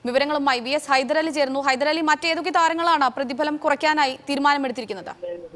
വിവരങ്ങളുമായി V S Hyderali ചേർന്നു ഹൈദരലി മറ്റേതൊക്കെ താരങ്ങളാണ് പ്രതിഫലം കുറയ്ക്കാനായി തീരുമാനമെടുത്തിരിക്കുന്നത്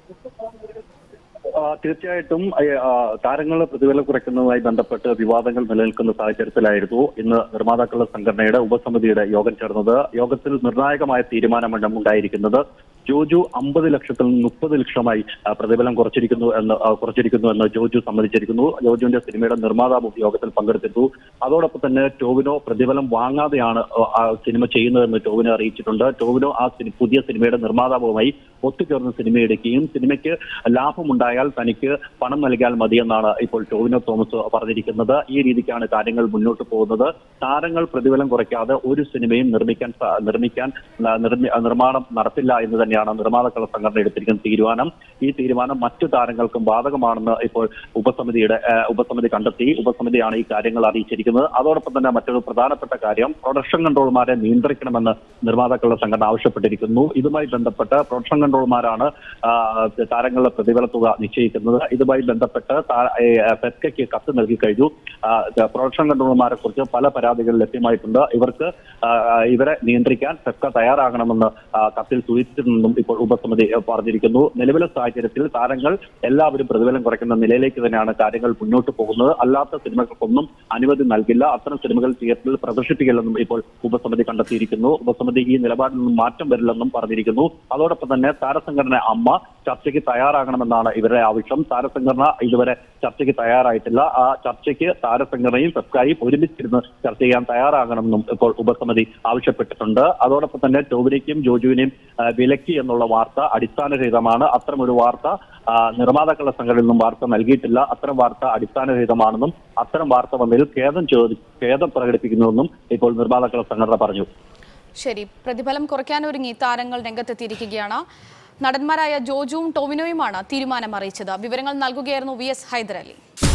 ആ, തീർച്ചയായിട്ടും താരങ്ങൾ പ്രതിഫലം കുറയ്ക്കുന്നതുമായി ബന്ധപ്പെട്ട് വിവാദങ്ങൾ നിലനിൽക്കുന്ന സാഹചര്യത്തിലായിരുന്നു ഇന്ന് നിർമ്മാതാക്കളുടെ സംഘടനയുടെ ഉപസമിതിയുടെ യോഗം ചേർന്നത് യോഗത്തിൽ നിർണായകമായ തീരുമാനമാണ് ഉണ്ടായിരിക്കുന്നത് ജോജു അമ്പത് ലക്ഷത്തിൽ നിന്ന് മുപ്പത് ലക്ഷമായി ആ, പ്രതിഫലം കുറച്ചിരിക്കുന്നു എന്ന് ആ, കുറച്ചിരിക്കുന്നു എന്ന് ജോജു സമ്മതിച്ചിരിക്കുന്നു ജോജുവിന്റെ സിനിമയുടെ നിർമ്മാതാവും യോഗത്തിൽ പങ്കെടുത്തിരുന്നു അതോടൊപ്പം തന്നെ ടോവിനോ പ്രതിഫലം വാങ്ങാതെയാണ് ആ, ആ സിനിമ ചെയ്യുന്നതെന്ന് ടോവിനോ അറിയിച്ചിട്ടുണ്ട് ടോവിനോ ആ സിനി- പുതിയ സിനിമയുടെ നിർമ്മാതാവുമായി ഒത്തുചേർന്ന് സിനിമ എടുക്കുകയും സിനിമയ്ക്ക് ലാഭമുണ്ടായാൽ തനിക്ക് പണം നൽകിയാൽ മതിയെന്നാണ് ഇപ്പോൾ ടോവിനോ തോമസ് പറഞ്ഞിരിക്കുന്നത് ഈ രീതിക്കാണ് കാര്യങ്ങൾ മുന്നോട്ട് പോകുന്നത് താരങ്ങൾ പ്രതിഫലം കുറയ്ക്കാതെ ഒരു സിനിമയും നിർമ്മിക്കാൻ സ- നിർമ്മിക്കാൻ ന- നിർമ്മി- നിർമ്മാണം നടത്തില്ല എന്ന് തന്നെയാണ് നിർമ്മാതാക്കളുടെ സംഘടന എടുത്തിരിക്കുന്ന തീരുമാനം ഈ തീരുമാനം മറ്റു താരങ്ങൾക്കും ബാധകമാണെന്ന് ഇപ്പോൾ ഉപസമിതിയുടെ ഏഹ്, ഉപസമിതി കണ്ടെത്തി ഉപസമിതിയാണ് ഈ കാര്യങ്ങൾ അറിയിച്ചിരിക്കുന്നത് അതോടൊപ്പം തന്നെ മറ്റൊരു പ്രധാനപ്പെട്ട കാര്യം പ്രൊഡക്ഷൻ കൺട്രോൾമാരെ നിയന്ത്രിക്കണമെന്ന് നിർമ്മാതാക്കളുടെ സംഘടന ആവശ്യപ്പെട്ടിരിക്കുന്നു ഇതുമായി ബന്ധപ്പെട്ട് പ്രൊഡക്ഷൻ കൺട്രോൾമാരാണ് ആ, താരങ്ങളുടെ പ്രതിഫല തുക നിശ്ചയിക്കുന്നത് ഇതുമായി ബന്ധപ്പെട്ട് താ- ഏ, ഫെസ്കയ്ക്ക് കത്ത് നൽകി കഴിഞ്ഞു ആ, പ്രൊഡക്ഷൻ കൺട്രോളർമാരെ കുറിച്ച് പല പരാതികൾ ലഭ്യമായിട്ടുണ്ട് ഇവർക്ക് ആ, ഇവരെ നിയന്ത്രിക്കാൻ ഫെസ്ക തയ്യാറാകണമെന്ന് ആ, കത്തിൽ സൂചിപ്പിച്ചിട്ടുണ്ടെന്നും ഇപ്പോൾ ഉപസമിതി ഏ, പറഞ്ഞിരിക്കുന്നു നിലവിലെ സാഹചര്യത്തിൽ താരങ്ങൾ എല്ലാവരും പ്രതിഫലം കുറയ്ക്കുന്ന നിലയിലേക്ക് തന്നെയാണ് കാര്യങ്ങൾ മുന്നോട്ട് പോകുന്നത് അല്ലാത്ത സിനിമകൾക്കൊന്നും അനുമതി നൽകില്ല അത്തരം സിനിമകൾ തിയേറ്ററിൽ പ്രദർശിപ്പിക്കില്ലെന്നും ഇപ്പോൾ ഉപസമിതി കണ്ടെത്തിയിരിക്കുന്നു ഉപസമിതി ഈ നിലപാടിൽ നിന്നും മാറ്റം വരില്ലെന്നും പറഞ്ഞിരിക്കുന്നു അതോടൊപ്പം തന്നെ താരസംഘടന അമ്മ ചർച്ചയ്ക്ക് തയ്യാറാകണമെന്നാണ് ഇവരുടെ ആവശ്യം താരസംഘടന ഇതുവരെ ചർച്ചയ്ക്ക് തയ്യാറായിട്ടില്ല ആ ചർച്ചയ്ക്ക് താരസംഘടനയും ഫെസ്കായും ഒരുമിച്ചിരുന്ന് ചർച്ച ചെയ്യാൻ തയ്യാറാകണമെന്നും ഇപ്പോൾ ഉപസമിതി ആവശ്യപ്പെട്ടിട്ടുണ്ട് അതോടൊപ്പം തന്നെ ടോവിനയ്ക്കും ജോജുവിനെയും ആ, വിലക്കി എന്നുള്ള വാർത്ത അടിസ്ഥാനരഹിതമാണ് അത്തരമൊരു വാർത്ത ആ, നിർമ്മാതാക്കളുടെ സംഘടനയിൽ നിന്നും വാർത്ത നൽകിയിട്ടില്ല അത്തരം വാർത്ത അടിസ്ഥാനരഹിതമാണെന്നും അത്തരം വാർത്ത വന്നതിൽ ഖേദം ചോദി ഖേദം പ്രകടിപ്പിക്കുന്നുവെന്നും ഇപ്പോൾ നിർമ്മാതാക്കളുടെ സംഘടന പറഞ്ഞു ശരി പ്രതിഫലം കുറയ്ക്കാനൊരുങ്ങി താരങ്ങൾ രംഗത്തെത്തിയിരിക്കുകയാണ് നടന്മാരായ ജോജുവും ടോവിനോയുമാണ് തീരുമാനം അറിയിച്ചത് വിവരങ്ങൾ നൽകുകയായിരുന്നു വി എസ് ഹൈദരലി